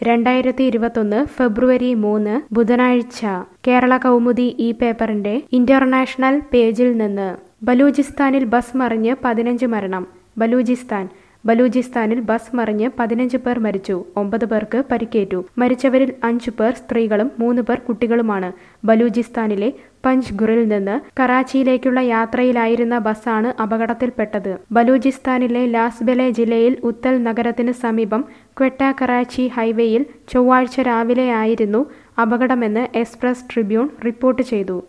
രണ്ടായിരത്തി ഇരുപത്തൊന്ന് ഫെബ്രുവരി മൂന്ന് ബുധനാഴ്ച കേരള കൗമുദി ഈ പേപ്പറിന്റെ ഇന്റർനാഷണൽ പേജിൽ നിന്ന് ബലൂചിസ്ഥാനിൽ ബസ് മറിഞ്ഞ് പതിനഞ്ച് മരണം ബലൂചിസ്ഥാൻ ബലൂചിസ്ഥാനിൽ ബസ് മറിഞ്ഞ് പതിനഞ്ച് പേർ മരിച്ചു ഒമ്പത് പേർക്ക് പരിക്കേറ്റു മരിച്ചവരിൽ അഞ്ചു പേർ സ്ത്രീകളും മൂന്ന് പേർ കുട്ടികളുമാണ് ബലൂചിസ്ഥാനിലെ പഞ്ച്ഗുറിൽ നിന്ന് കറാച്ചിയിലേക്കുള്ള യാത്രയിലായിരുന്ന ബസ്സാണ് അപകടത്തിൽപ്പെട്ടത് ബലൂചിസ്ഥാനിലെ ലാസ്ബെലെ ജില്ലയിൽ ഉത്തൽ നഗരത്തിന് സമീപം ക്വെട്ട കറാച്ചി ഹൈവേയിൽ ചൊവ്വാഴ്ച രാവിലെയായിരുന്നു അപകടമെന്ന് എക്സ്പ്രസ് ട്രിബ്യൂൺ റിപ്പോർട്ട് ചെയ്തു